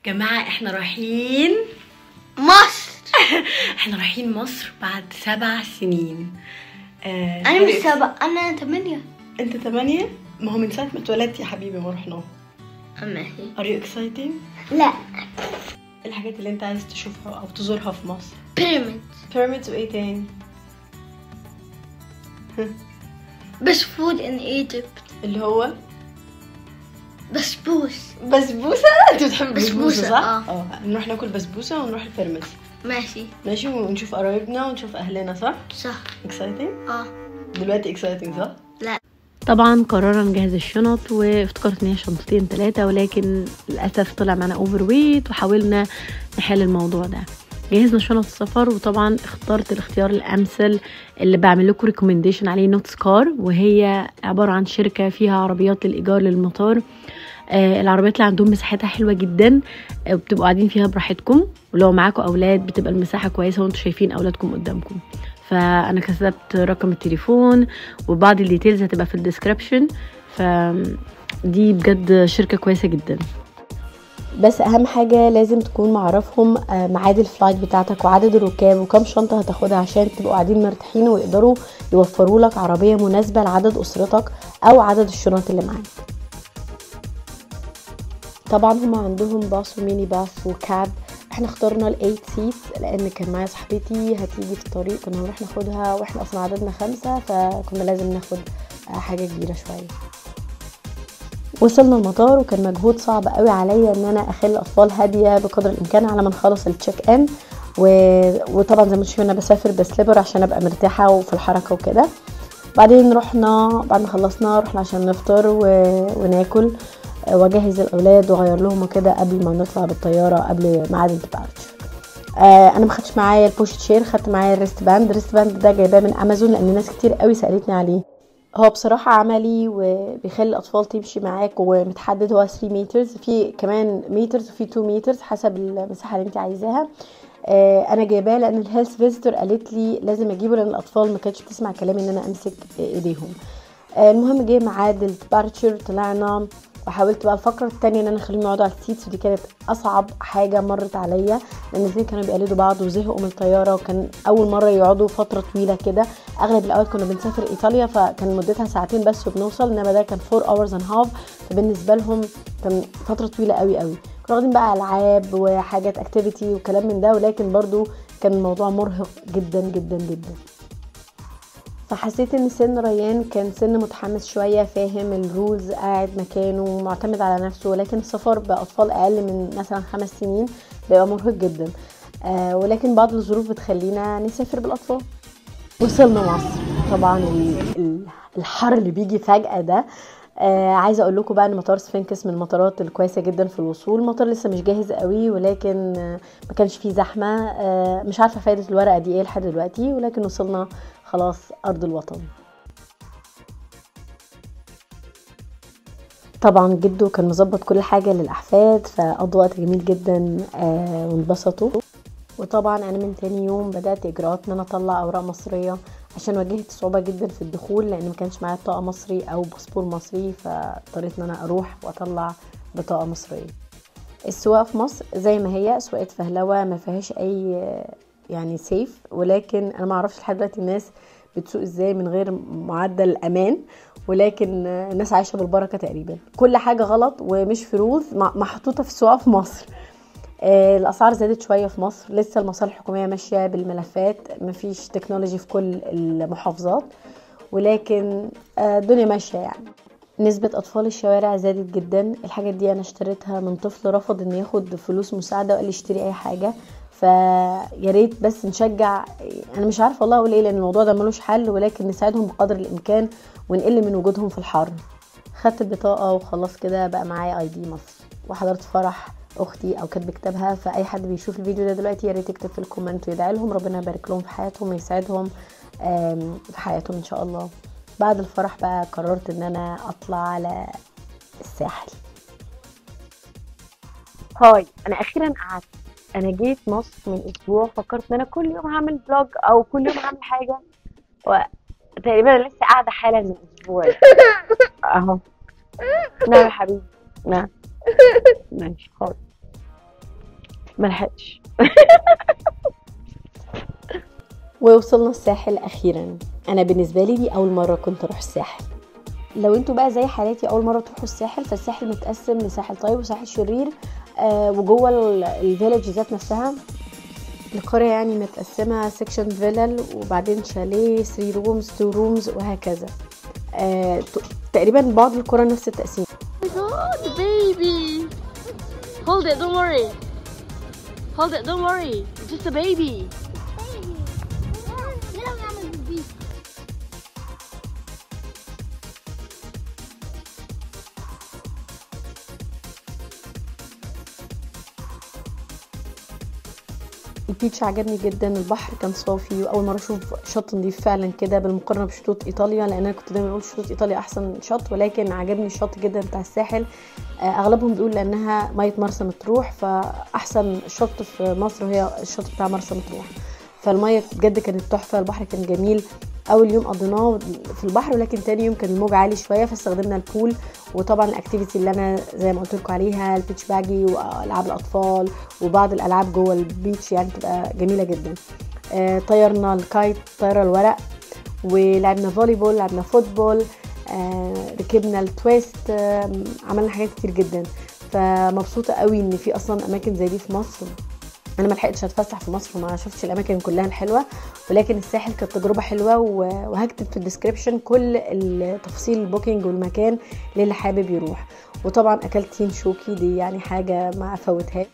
جماعة احنا رايحين مصر احنا رايحين مصر بعد سبع سنين آه انا مش سبع انا ثمانية انت ثمانية؟ ما هو من ساعة ما اتولدت يا حبيبي ما رحنا ماشي Are you exciting؟ لا ايه الحاجات اللي انت عايز تشوفها او تزورها في مصر؟ بيراميد pyramids وايه تاني؟ بس فود ان ايجيبت اللي هو بسبوس بسبوسة انت بتحب البسبوسة بسبوسة، صح؟ اه. اه نروح ناكل بسبوسة ونروح البيراميدز ماشي ماشي ونشوف قرايبنا ونشوف اهلنا صح؟ صح exciting؟ اه دلوقتي exciting صح؟ لا طبعا قررنا نجهز الشنط وافتكرت ان هي شنطتين ثلاثة ولكن للأسف طلع معانا اوفر ويت وحاولنا نحل الموضوع ده جهزنا شنط السفر وطبعا اخترت الاختيار الامثل اللي بعمل لكم ريكومنديشن عليه نوتس كار وهي عباره عن شركه فيها عربيات للايجار للمطار آه العربيات اللي عندهم مساحتها حلوه جدا آه بتبقوا قاعدين فيها براحتكم ولو معاكم اولاد بتبقى المساحه كويسه وانتم شايفين اولادكم قدامكم فانا كتبت رقم التليفون وبعض الديتيلز هتبقى في الديسكربشن فدي بجد شركه كويسه جدا بس اهم حاجه لازم تكون معرفهم آه، ميعاد الفلايت بتاعتك وعدد الركاب وكم شنطه هتاخدها عشان تبقوا قاعدين مرتاحين ويقدروا يوفروا لك عربيه مناسبه لعدد اسرتك او عدد الشنط اللي معاك طبعا هم عندهم باص وميني باص وكاب احنا اخترنا الايت سيت لان كان معايا صاحبتي هتيجي في الطريق كنا هنروح ناخدها واحنا اصلا عددنا خمسة فكنا لازم ناخد آه، حاجة كبيرة شوية وصلنا المطار وكان مجهود صعب قوي عليا ان انا اخلي الاطفال هاديه بقدر الامكان على ما نخلص التشيك ان و... وطبعا زي ما شايفين انا بسافر بسليبر عشان ابقى مرتاحه وفي الحركه وكده بعدين رحنا بعد ما خلصنا رحنا عشان نفطر و... وناكل آه، واجهز الاولاد واغير لهم وكده قبل ما نطلع بالطياره قبل ميعاد الديبارتشر آه انا ما خدتش معايا البوشت شير خدت معايا الريست باند الريست باند ده جايباه من امازون لان ناس كتير قوي سالتني عليه هو بصراحة عملي وبيخلي الأطفال تمشي معاك ومتحدد هو 3 مترز في كمان مترز وفي 2 مترز حسب المساحة اللي انت عايزاها آه، انا جايباه لان الهيلث فيزيتور قالت لي لازم اجيبه لان الاطفال ما كانتش بتسمع كلامي ان انا امسك ايديهم آه، المهم جه ميعاد الديبارتشر طلعنا وحاولت بقى الفقره التانية ان انا اخليهم يقعدوا على السيتس ودي كانت اصعب حاجه مرت عليا لان الاثنين كانوا بيقلدوا بعض وزهقوا من الطياره وكان اول مره يقعدوا فتره طويله كده اغلب الاوقات كنا بنسافر ايطاليا فكان مدتها ساعتين بس وبنوصل انما ده كان 4 hours and half فبالنسبه لهم كان فتره طويله قوي قوي كنا واخدين بقى العاب وحاجات اكتيفيتي وكلام من ده ولكن برضو كان الموضوع مرهق جدا جدا جدا فحسيت ان سن ريان كان سن متحمس شويه فاهم الرولز قاعد مكانه معتمد على نفسه ولكن السفر باطفال اقل من مثلا خمس سنين بيبقى مرهق جدا آه ولكن بعض الظروف بتخلينا نسافر بالاطفال وصلنا مصر طبعا ال- ال- الحر اللي بيجي فجاه ده آه عايزه اقول لكم بقى ان مطار سفنكس من المطارات الكويسه جدا في الوصول المطار لسه مش جاهز قوي ولكن آه ما كانش فيه زحمه آه مش عارفه فايده الورقه دي ايه لحد دلوقتي ولكن وصلنا خلاص ارض الوطن طبعا جده كان مظبط كل حاجه للاحفاد فقضوا وقت جميل جدا آه وانبسطوا وطبعا انا من تاني يوم بدات اجراءات ان انا اطلع اوراق مصريه عشان واجهت صعوبه جدا في الدخول لان ما كانش معايا بطاقه مصري او باسبور مصري فاضطريت ان انا اروح واطلع بطاقه مصريه السواقه في مصر زي ما هي سواقه فهلوه ما فيهاش اي يعني سيف ولكن انا ما اعرفش لحد دلوقتي الناس بتسوق ازاي من غير معدل امان ولكن الناس عايشه بالبركه تقريبا كل حاجه غلط ومش في رولز محطوطه في السواقه في مصر آه، الاسعار زادت شويه في مصر لسه المصالح الحكوميه ماشيه بالملفات مفيش تكنولوجي في كل المحافظات ولكن آه، الدنيا ماشيه يعني نسبة أطفال الشوارع زادت جدا الحاجات دي أنا اشتريتها من طفل رفض إنه ياخد فلوس مساعدة وقال لي اشتري أي حاجة فيا ريت بس نشجع أنا مش عارفة والله أقول إيه لأن الموضوع ده ملوش حل ولكن نساعدهم بقدر الإمكان ونقل من وجودهم في الحر خدت البطاقة وخلاص كده بقى معايا اي دي مصر وحضرت فرح اختي او كاتب كتابها فاي حد بيشوف الفيديو ده دلوقتي يا ريت يكتب في الكومنت ويدعي لهم ربنا يبارك لهم في حياتهم ويسعدهم آم، في حياتهم ان شاء الله بعد الفرح بقى قررت ان انا اطلع على الساحل هاي انا اخيرا قعدت انا جيت مصر من اسبوع فكرت ان انا كل يوم هعمل فلوج او كل يوم هعمل حاجه وتقريبا انا لسه قاعده حالا من اسبوع اهو نعم يا حبيبي نعم ماشي خالص ملحقش ووصلنا الساحل اخيرا انا بالنسبه لي دي اول مره كنت اروح الساحل لو انتوا بقى زي حالاتي اول مره تروحوا الساحل فالساحل متقسم لساحل طيب وساحل شرير آه وجوه الفيلج ذات نفسها القرية يعني متقسمة سكشن فيلل وبعدين شاليه 3 رومز 2 رومز وهكذا آه ت- تقريبا بعض القرى نفس التقسيم my god, the baby! Hold it, don't worry. Hold it, don't worry. It's just a baby. يلا نعمل بيبي البيتش عجبني جدا البحر كان صافي واول مره اشوف شط نضيف فعلا كده بالمقارنه بشطوط ايطاليا لان انا كنت دايما اقول شطوط ايطاليا احسن شط ولكن عجبني الشط جدا بتاع الساحل آه، اغلبهم بيقول لانها ميه مرسى مطروح فاحسن شط في مصر هي الشط بتاع مرسى مطروح فالميه بجد كانت تحفه البحر كان جميل اول يوم قضيناه في البحر ولكن تاني يوم كان الموج عالي شويه فاستخدمنا البول وطبعا الاكتيفيتي اللي انا زي ما قلت لكم عليها البيتش باجي والعاب الاطفال وبعض الالعاب جوه البيتش يعني تبقى جميله جدا آه، طيرنا الكايت طياره الورق ولعبنا فولي بول لعبنا فوتبول آه، ركبنا التويست آه، عملنا حاجات كتير جدا فمبسوطه قوي ان في اصلا اماكن زي دي في مصر انا ما لحقتش اتفسح في مصر وما شفتش الاماكن كلها الحلوه ولكن الساحل كانت تجربه حلوه و- وهكتب في الديسكريبشن كل التفاصيل البوكينج والمكان للي حابب يروح وطبعا اكلت تين شوكي دي يعني حاجه ما افوتهاش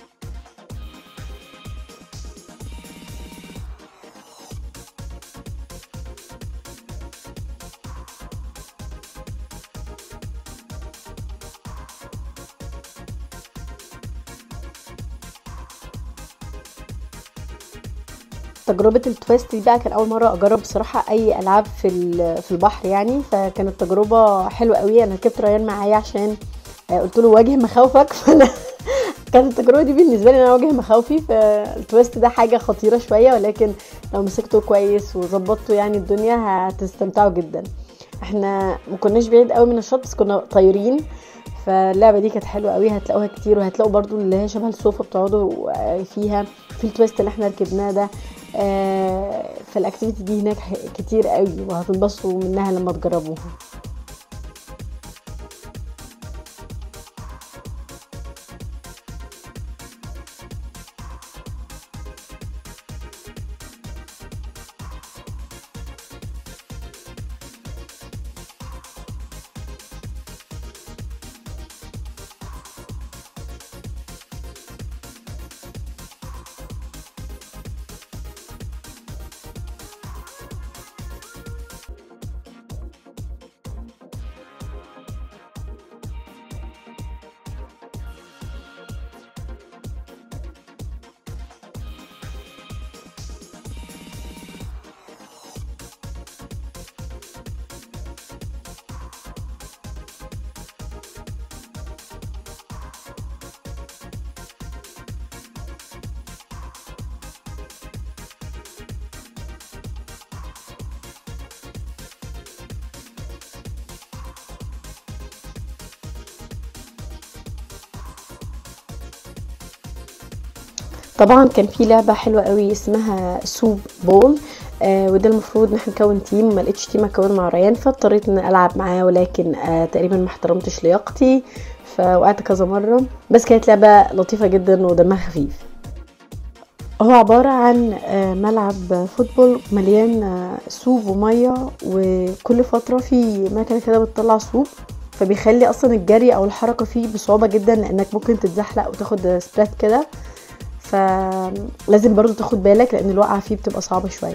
تجربة التويست دي بقى كان أول مرة أجرب بصراحة أي ألعاب في ال- في البحر يعني فكانت تجربة حلوة قوي أنا ركبت ريان معايا عشان آه، قلت له واجه مخاوفك فأنا كانت التجربة دي بالنسبة لي إن أنا أواجه مخاوفي فالتويست ده حاجة خطيرة شوية ولكن لو مسكته كويس وظبطته يعني الدنيا هتستمتعوا جدا احنا ما كناش بعيد قوي من الشط بس كنا طايرين فاللعبه دي كانت حلوه قوي هتلاقوها كتير وهتلاقوا برضو اللي هي شبه السوفا بتقعدوا آه، فيها في التويست اللي احنا ركبناه ده آه، فالاكتيفيتي دي هناك ح- كتير قوي وهتنبسطوا منها لما تجربوها طبعا كان في لعبه حلوه قوي اسمها سوب بول آه وده المفروض ان احنا نكون تيم ما لقيتش تيم اكون مع ريان فاضطريت ان العب معاه ولكن آه تقريبا ما احترمتش لياقتي فوقعت كذا مره بس كانت لعبه لطيفه جدا ودمها خفيف هو عبارة عن آه، ملعب فوتبول مليان آه، صوب ومية وكل فترة في مكنة كده بتطلع صوب فبيخلي اصلا الجري او الحركة فيه بصعوبة جدا لانك ممكن تتزحلق وتاخد سبرات كده فلازم برضو تاخد بالك لان الوقعة فيه بتبقى صعبة شوية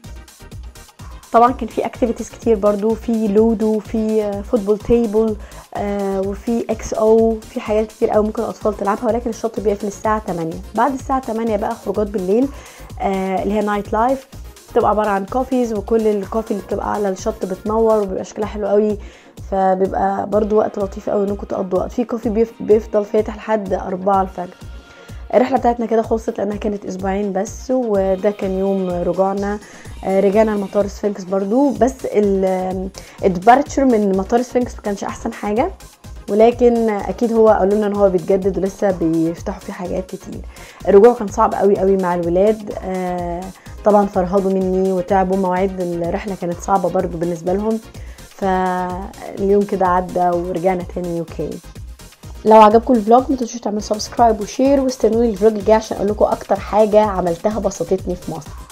طبعا كان في اكتيفيتيز كتير برضو في لودو في فوتبول تيبل آه وفي اكس او في حاجات كتير قوي ممكن الاطفال تلعبها ولكن الشط بيقفل الساعه 8 بعد الساعه 8 بقى خروجات بالليل آه اللي هي نايت لايف بتبقى عباره عن كوفيز وكل الكوفي اللي بتبقى على الشط بتنور وبيبقى شكلها حلو قوي فبيبقى برضو وقت لطيف قوي انكم تقضوا وقت في كوفي بيف- بيفضل فاتح لحد 4 الفجر الرحله بتاعتنا كده خلصت لانها كانت اسبوعين بس وده كان يوم رجوعنا آه، رجعنا لمطار سفنكس برضو بس الديبارتشر من مطار سفنكس ما كانش احسن حاجه ولكن اكيد هو قالوا لنا ان هو بيتجدد ولسه بيفتحوا فيه حاجات كتير الرجوع كان صعب قوي قوي مع الولاد آه، طبعا فرهضوا مني وتعبوا مواعيد الرحله كانت صعبه برضو بالنسبه لهم فاليوم كده عدى ورجعنا تاني يوكي لو عجبكم الفلوج ما تنسوش تعملوا سبسكرايب وشير واستنوني الفلوج الجاي عشان اقول لكم اكتر حاجه عملتها بسطتني في مصر